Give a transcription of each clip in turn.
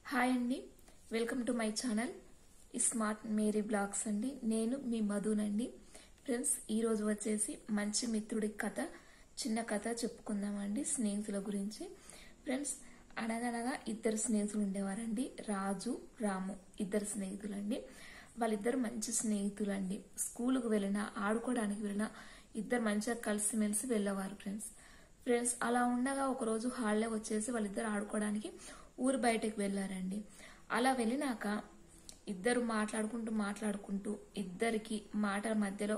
hi అండి welcome to my channel smart Mary blogs అండి నేను మీ మధునండి ఫ్రెండ్స్ ఈరోజు వచ్చేసి మంచి మిత్రుడి కథ చిన్న కథ చెప్పుకుందామండి స్నేహితుల గురించి ఫ్రెండ్స్ అనగనగా ఇద్దరు స్నేహితులు ఉండేవారండి రాజు రాము ఇద్దరు స్నేహితులండి వాళ్ళిద్దరు మంచి స్నేహితులండి స్కూల్కి వెళ్ళినా ఆడుకోవడానికి వెళ్ళినా ఇద్దరు మంచిగా కలిసిమెలిసి వెళ్ళేవారు ఫ్రెండ్స్ ఫ్రెండ్స్ అలా ఉండగా ఒకరోజు హాలిడే వచ్చేసి వాళ్ళిద్దరు ఆడుకోవడానికి ఊరు బయటకు వెళ్ళారండి అలా వెళ్ళినాక ఇద్దరు మాట్లాడుకుంటూ మాట్లాడుకుంటూ ఇద్దరికి మాటల మధ్యలో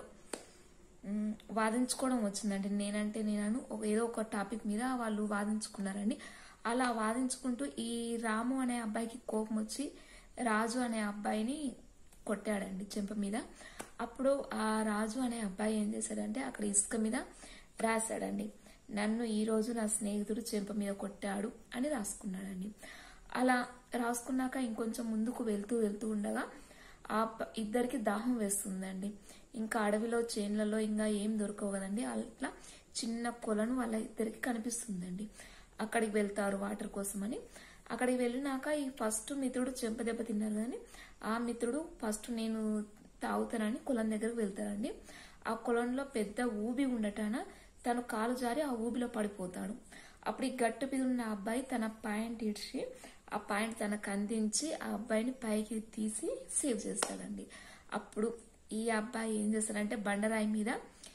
మ్, వాదించుకోవడం వచ్చిందండి నేనంటే నేను ఒక ఏదో ఒక టాపిక్ మీద వాళ్ళు వాదించుకున్నారండి అలా వాదించుకుంటూ ఈ రాము అనే అబ్బాయికి కోపం వచ్చి రాజు అనే అబ్బాయిని కొట్టాడండి చెంప మీద అప్పుడు ఆ రాజు అనే అబ్బాయి ఏం చేశాడంటే అక్కడ ఇసుక మీద రాశాడండి నన్ను ఈ రోజు నా స్నేహితుడు చెంప మీద కొట్టాడు అని రాసుకున్నాడండి అలా రాసుకున్నాక ఇంకొంచెం ముందుకు వెళ్తూ వెళ్తూ ఉండగా ఆ ప- ఇద్దరికి దాహం వేస్తుందండి ఇంకా అడవిలో చేన్లలో ఇంకా ఏం దొరకవు కదండి అట్లా చిన్న కొలను వాళ్ళ ఇద్దరికి కనిపిస్తుందండి అక్కడికి వెళ్తారు వాటర్ కోసమని అక్కడికి వెళ్ళినాక ఈ ఫస్ట్ మిత్రుడు చెంప దెబ్బ తిన్నారు కానీ ఆ మిత్రుడు ఫస్ట్ నేను తాగుతానని కులం దగ్గరకు వెళ్తారండి ఆ కులంలో పెద్ద ఊబి ఉండటాన తను కాలు జారి ఆ ఊబిలో పడిపోతాడు అప్పుడు ఈ గట్టు మీద ఉన్న అబ్బాయి తన పాయింట్ ఇడిచి ఆ పాయింట్ తనకు అందించి ఆ అబ్బాయిని పైకి తీసి సేవ్ చేస్తాడండి అప్పుడు ఈ అబ్బాయి ఏం చేస్తాడంటే బండరాయి మీద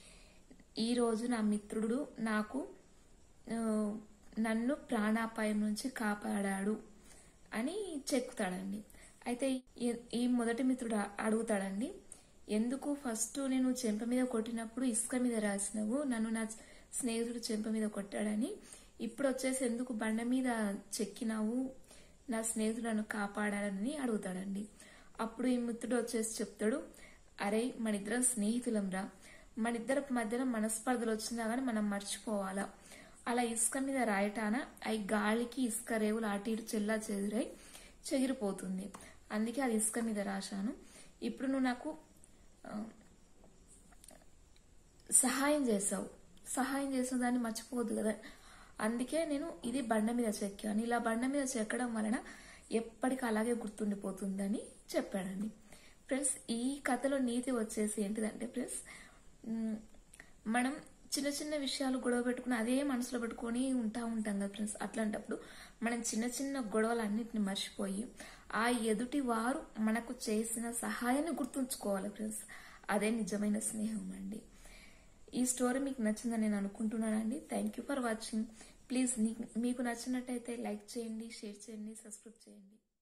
ఈ రోజు నా మిత్రుడు నాకు ఆ, నన్ను ప్రాణాపాయం నుంచి కాపాడాడు అని చెక్కుతాడండి అయితే ఈ- ఈ మొదటి మిత్రుడు అ- అడుగుతాడండి ఎందుకు ఫస్ట్ నేను చెంప మీద కొట్టినప్పుడు ఇసుక మీద రాసినవు నన్ను నా స్నేహితుడు చెంప మీద కొట్టాడని ఇప్పుడు వచ్చేసి ఎందుకు బండ మీద చెక్కినావు నా స్నేహితుడు నన్ను కాపాడాడని అడుగుతాడండి అప్పుడు ఈ మిత్రుడు వచ్చేసి చెప్తాడు అరే మనిద్దరం స్నేహితులం రా మనిద్దరి మధ్యలో మనస్పర్ధలు వచ్చినా గానీ మనం మర్చిపోవాలా అలా ఇసుక మీద రాయటాన అవి గాలికి ఇసుక రేవులు అటు ఇటు చెల్లా చెదిరై చెగిరిపోతుంది అందుకే అది ఇసుక మీద రాశాను ఇప్పుడు నువ్వు నాకు ఆ, సహాయం చేసావు సహాయం చేసిన దాన్ని మర్చిపోవద్దు కదా అందుకే నేను ఇది బండ మీద చెక్కాను ఇలా బండ మీద చెక్కడం వలన ఎప్పటికీ అలాగే గుర్తుండిపోతుందని చెప్పాడండి ఫ్రెండ్స్ ఈ కథలో నీతి వచ్చేసి ఏంటిదంటే ఫ్రెండ్స్ మ్, మనం చిన్న చిన్న విషయాలు గొడవ పెట్టుకుని అదే మనసులో పెట్టుకొని ఉంటా ఉంటాం కదా ఫ్రెండ్స్ అట్లాంటప్పుడు మనం చిన్న చిన్న గొడవలన్నిటిని మర్చిపోయి ఆ ఎదుటి వారు మనకు చేసిన సహాయాన్ని గుర్తుంచుకోవాలి ఫ్రెండ్స్ అదే నిజమైన స్నేహం అండి ఈ స్టోరీ మీకు నచ్చిందని నేను అనుకుంటున్నానండి thank you for watching please మీకు నచ్చినట్టయితే లైక్ చేయండి షేర్ చేయండి సబ్స్క్రైబ్ చేయండి